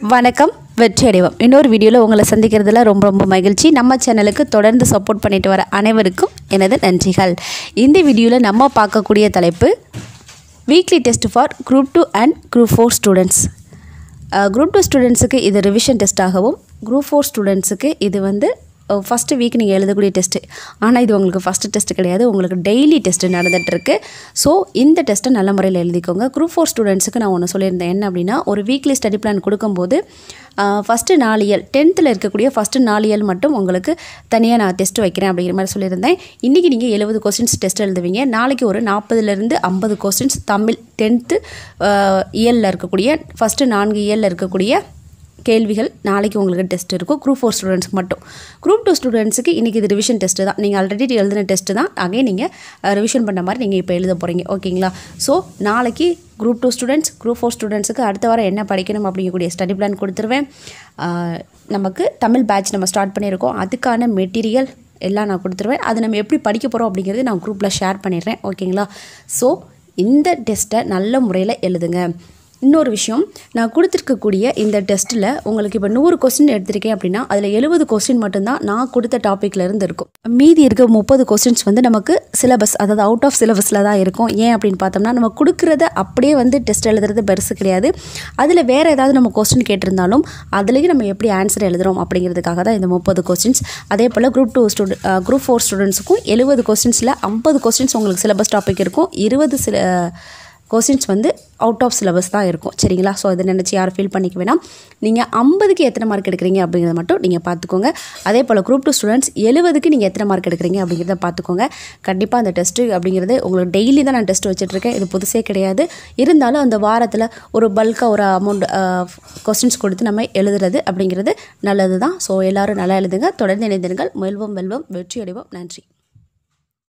வணக்கம் வெற்றி அடைவோம் இன்னொரு வீடியோவில் உங்களை சந்திக்கிறதுல ரொம்ப ரொம்ப மகிழ்ச்சி நம்ம சேனலுக்கு தொடர்ந்து சப்போர்ட் பண்ணிட்டு வர அனைவருக்கும் எனது நன்றிகள் இந்த வீடியோவில் நம்ம பார்க்கக்கூடிய தலைப்பு weekly test for group two and group four students group two ஸ்டூடெண்ட்ஸுக்கு இது ரிவிஷன் டெஸ்ட்டாகவும் குரூப் ஃபோர் ஸ்டூடெண்ட்ஸுக்கு இது வந்து ஃபஸ்ட்டு வீக் நீங்கள் எழுதக்கூடிய டெஸ்ட்டு ஆனால் இது உங்களுக்கு ஃபஸ்ட்டு டெஸ்ட் கிடையாது உங்களுக்கு டெய்லி டெஸ்ட்டு நடந்துகிட்ருக்கு ஸோ இந்த டெஸ்ட்டை நல்ல முறையில் எழுதிக்கோங்க குரூப் ஃபோர் ஸ்டூடெண்ட்ஸுக்கு நான் ஒன்று சொல்லியிருந்தேன் என்ன அப்படின்னா ஒரு வீக்லி ஸ்டடி பிளான் கொடுக்கும்போது ஃபஸ்ட்டு நாலு இயல் டென்த்தில் இருக்கக்கூடிய ஃபஸ்ட்டு நாலு இயல் மட்டும் உங்களுக்கு தனியாக நான் டெஸ்ட் வைக்கிறேன் அப்படிங்கிற மாதிரி சொல்லியிருந்தேன் இன்றைக்கி நீங்கள் எழுபது கொஸ்டின்ஸ் டெஸ்ட் எழுதுவீங்க நாளைக்கு ஒரு நாற்பதுலேருந்து ஐம்பது கொஸ்டின்ஸ் தமிழ் டென்த்து இயலில் இருக்கக்கூடிய ஃபஸ்ட்டு நான்கு இயலில் இருக்கக்கூடிய கேள்விகள் நாளைக்கு உங்களுக்கு டெஸ்ட் இருக்கும் குரூப் ஃபோர் ஸ்டூடெண்ட்ஸ்க்கு மட்டும் குரூப் டூ ஸ்டூடெண்ட்ஸுக்கு இன்றைக்கி இது ரிவிஷன் டெஸ்ட்டு தான் நீங்கள் ஆல்ரெடி எழுதின டெஸ்ட்டு தான் அங்கே நீங்கள் ரிவிஷன் பண்ண மாதிரி நீங்கள் இப்போ எழுத போகிறீங்க ஓகேங்களா ஸோ நாளைக்கு group two students group four ஸ்டூடெண்ட்ஸுக்கு அடுத்த வாரம் என்ன படிக்கணும் அப்படிங்கக்கூடிய ஸ்டடி பிளான் கொடுத்துருவேன் ஆஹ் நமக்கு தமிழ் பேட்ச் நம்ம ஸ்டார்ட் பண்ணியிருக்கோம் அதுக்கான மெட்டீரியல் எல்லாம் நான் கொடுத்துருவேன் அது நம்ம எப்படி படிக்க போகிறோம் அப்படிங்கிறது நான் குரூப்பில் ஷேர் பண்ணிடுறேன் ஓகேங்களா ஸோ இந்த டெஸ்ட்டை நல்ல முறையில் எழுதுங்க இன்னொரு விஷயம் நான் கொடுத்துருக்கக்கூடிய இந்த டெஸ்ட்டில் உங்களுக்கு இப்போ நூறு கொஸ்டின் எடுத்திருக்கேன் அப்படின்னா அதில் எழுபது கொஸ்டின் மட்டும்தான் நான் கொடுத்த டாப்பிக்கில் இருந்து இருக்கும் மீதி இருக்க முப்பது கொஸ்டின்ஸ் வந்து நமக்கு சிலபஸ் அதாவது அவுட் ஆஃப் சிலபஸில் தான் இருக்கும் ஏன் அப்படின்னு பார்த்தோம்னா நம்ம கொடுக்குறத அப்படியே வந்து டெஸ்ட் எழுதுறது பெருசு கிடையாது அதில் வேறு ஏதாவது நம்ம கொஸ்டின் கேட்டிருந்தாலும் அதுலேயும் நம்ம எப்படி ஆன்சர் எழுதுறோம் அப்படிங்கிறதுக்காக தான் இந்த முப்பது கொஸ்டின்ஸ் அதே போல் group two student group four ஸ்டூடெண்ட்ஸுக்கும் எழுபது கொஸ்டின்ஸில் ஐம்பது கொஸ்டின்ஸ் உங்களுக்கு சிலபஸ் டாபிக் இருக்கும் இருபது சில கொஸ்டின்ஸ் வந்து அவுட் ஆஃப் சிலபஸ் தான் இருக்கும் சரிங்களா ஸோ இதை நினச்சி யாரும் ஃபீல் பண்ணிக்க வேணாம் நீங்கள் ஐம்பதுக்கு எத்தனை மார்க் எடுக்கிறீங்க அப்படிங்கிறத மட்டும் நீங்கள் பார்த்துக்கோங்க அதே போல் குரூப் டூ ஸ்டூடெண்ட்ஸ் எழுபதுக்கு நீங்கள் எத்தனை மார்க் எடுக்கிறீங்க அப்படிங்கிறத பார்த்துக்கோங்க கண்டிப்பாக அந்த டெஸ்ட்டு அப்படிங்கிறது உங்களுக்கு டெய்லி தான் நான் டெஸ்ட் வச்சுட்ருக்கேன் இது புதுசே கிடையாது இருந்தாலும் அந்த வாரத்தில் ஒரு பல்காக ஒரு அமௌண்ட் கொஸ்டின்ஸ் கொடுத்து நம்ம எழுதுறது அப்படிங்கிறது நல்லது தான் ஸோ எல்லோரும் நல்லா எழுதுங்க தொடர்ந்து இணைந்திருங்கள் முயல்வோம் வெல்வோம் வெற்றி அடைவோம் நன்றி